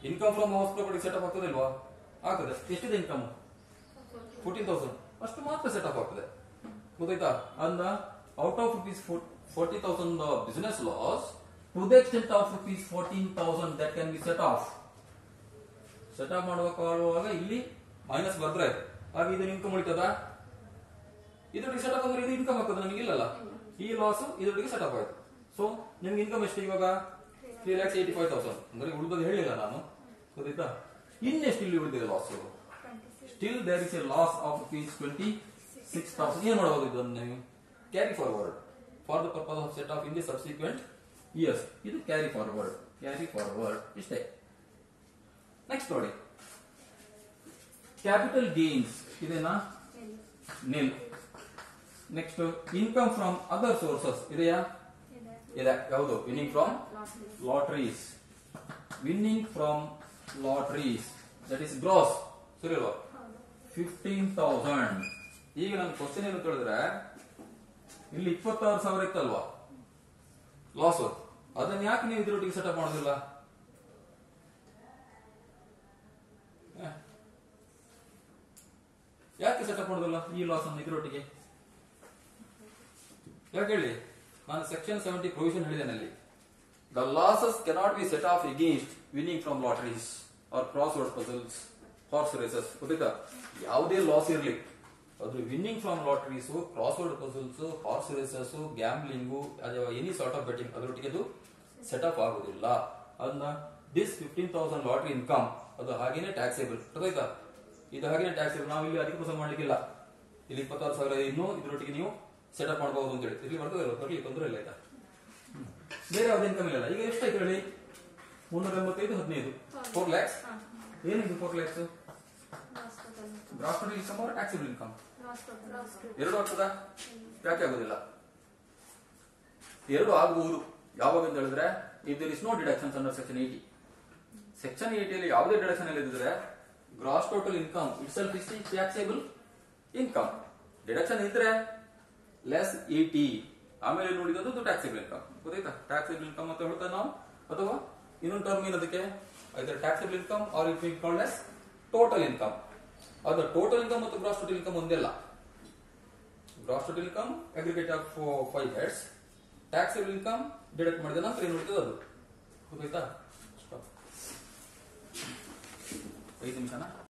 Income from house property setup ಆಗ್ತದೆ ಇಲ್ವಾ ಆಗ್ತದೆ ಎಷ್ಟಿದೆ ಇನ್ಕಮ್ ಫೋರ್ಟೀನ್ ತೌಸಂಡ್ ಅಷ್ಟು ಮಾತ್ರ ಸೆಟಪ್ ಆಗ್ತದೆ ಗೊತ್ತಾಯ್ತಾ ಅಂದ out of rupees forty thousand business loss to the extent of rupees fourteen thousand that can be set off setup ಮಾಡುವಾಗ ಇಲ್ಲಿ ಮೈನಸ್ ಬರ್ದ್ರೆ ಆಗ ಇದು ಇನ್ಕಮ್ ಉಳಿತದ ಇದರೊಟ್ಟಿಗೆ ಸೆಟಪ್ ಅಂದ್ರೆ ಇದು ಇನ್ಕಮ್ ಆಗ್ತದೆ ನಮಗೆ ಇಲ್ಲಲ್ಲ ಈ ಲಾಸ್ ಇದರೊಟ್ಟಿಗೆ ಸೆಟಪ್ ಆಯ್ತು ಸೊ ನಿಮ್ಗೆ ಇನ್ಕಮ್ ಎಷ್ಟು ಇವಾಗ three lakhs eighty five thousand ಅಂದ್ರೆ ಉಳಿದದ್ದು ಹೇಳಿಲ್ಲ ನಾನು ಗೊತ್ತಾಯ್ತಾ ಇನ್ನೆಷ್ಟು ಇಲ್ಲಿ ಉಳಿದಿದೆ loss still there is a loss of rupees twenty six thousand ಏನ್ ಮಾಡಬಹುದು ಇದನ್ನು ನೀವು carry forward for the purpose of set off in the subsequent years ಇದು ಕ್ಯಾರಿ ಫಾರ್ವರ್ಡ್ ಕ್ಯಾರಿ ಫಾರ್ವರ್ಡ್ ಇಷ್ಟೇ ನೆಕ್ಸ್ಟ್ ನೋಡಿ ಕ್ಯಾಪಿಟಲ್ ಗೇನ್ಸ್ ಇದೇನಾ nil next income from other sources ಇದೆಯಾ ಇದೆ ಯಾವುದು winning from lotteries winning from ಲಾಟ್ರೀಸ್ that is gross ಸರಿ ಅಲ್ವಾ fifteen thousand ಈಗ ನನ್ನ ಕ್ವಶನ್ ಏನು ಕೇಳಿದ್ರೆ ಇಲ್ಲಿ ಇಪ್ಪತ್ತಾರು ಸಾವಿರ ಇತ್ತಲ್ವಾ ಲಾಸ್ ಅದನ್ನ ಯಾಕೆ ನೀವು ಇದ್ರೊಟ್ಟಿಗೆ ಸೆಟಪ್ ಮಾಡೋದಿಲ್ಲ ಹ? ಯಾಕೆ ಸೆಟಪ್ ಮಾಡೋದಿಲ್ಲ ಈ ಲಾಸ್ ಅನ್ನು ಇದ್ರೊಟ್ಟಿಗೆ ಯಾಕೆ ಹೇಳಿ ನಾನು ಸೆಕ್ಷನ್ ಸೆವೆಂಟಿ ಪ್ರೊವಿಷನ್ ಹೇಳಿದ್ದೇನೆ ಅಲ್ಲಿ the losses cannot be set off against winning from lotteries or crossword puzzles horse races ಗೊತ್ತಾಯ್ತಾ ಯಾವುದೇ ಲಾಸ್ ಇರಲಿ ಅದು winning from lotteries crossword puzzles horse races gambling ಅಥವಾ ಎನಿ ಸಾರ್ಟ್ ಆಫ್ ಬೆಟ್ಟಿಂಗ್ ಅದರೊಟ್ಟಿಗೆ ಅದು ಸೆಟಪ್ ಆಗುದಿಲ್ಲ ಅದನ್ನ this fifteen thousand lottery income ಅದು ಹಾಗೇನೆ ಟ್ಯಾಕ್ಸೇಬಲ್ ಗೊತ್ತಾಯ್ತಾ ಇದು ಹಾಗೇನೆ ಟ್ಯಾಕ್ಸೇಬಲ್ ನಾವು ಇಲ್ಲಿ ಅಧಿಕ ಪರ್ಸೆಂಟ್ ಮಾಡ್ಲಿಕ್ಕಿಲ್ಲ ಇಲ್ಲಿ ಇಪ್ಪತ್ತಾರು ಸಾವಿರ ಇನ್ನು ಇದರೊಟ್ಟಿಗೆ ನೀವು ಸೆಟಪ್ ಮಾಡಬಹುದು ಅಂತ ಹೇಳಿ ಇಲ್ಲಿ ಬರ್ತದೆ ಬರಲಿ ತೊಂದರೆ ಇಲ್ಲ ಆಯ್ತಾ ಹ್ಮ್. ಬೇರೆ ಯಾವ್ದು ಇನ್ಕಮ್ ಇಲ್ಲ ಈಗ ಎಷ್ಟಾಯ್ತು ಹೇಳಿ ಮುನ್ನೂರ ಎಂಬತ್ತೈದು ಹದಿನೈದು ಫೋರ್ ಲ್ಯಾಕ್ಸ್ ಏನಿದು ಫೋರ್ ಲ್ಯಾಕ್ಸ್ ಗ್ರಾಸ್ ಇನ್ಕಮ್ ಅವ್ರ ಟ್ಯಾಕ್ಸಿಬಲ್ ಇನ್ಕಮ್ ಎರಡು ಆಗ್ತದಾ ಯಾಕೆ ಆಗುದಿಲ್ಲ ಎರಡು ಆಗಬಹುದು ಯಾವಾಗ ಅಂತ ಹೇಳಿದ್ರೆ if there is no deductions under section eighty section ಏಟಿಯಲ್ಲಿ ಯಾವುದೇ ಡಿಡಕ್ಷನ್ ಇಲ್ಲದಿದ್ರೆ gross total income itself is taxable income deduction ಇದ್ರೆ ಲೆಸ್ ಏಟಿ ಆಮೇಲೆ ನೋಡಿದ್ದು ಟ್ಯಾಕ್ಸೇಬಲ್ ಇನ್ಕಮ್ ಗೊತ್ತಾಯ್ತಾ ಟ್ಯಾಕ್ಸೇಬಲ್ ಇನ್ಕಮ್ ಅಂತ ಹೇಳ್ತಾ ನಾವು ಅಥವಾ ಇನ್ನೊಂದು ಟರ್ಮ್ ಏನದಕ್ಕೆ either taxable income or it mean called as total income ಅದು ಟೋಟಲ್ ಇನ್ಕಮ್ ಮತ್ತು ಗ್ರಾಸ್ ಟೋಟಲ್ ಇನ್ಕಮ್ ಒಂದಿಲ್ಲ gross total income aggregate of five heads taxable income deduct ಮಾಡಿದ ನಂತರ ಏನು ಉಳಿತದೆ ಅದು ಗೊತ್ತಾಯ್ತಾ Stop. ಐದು ನಿಮಿಷನಾ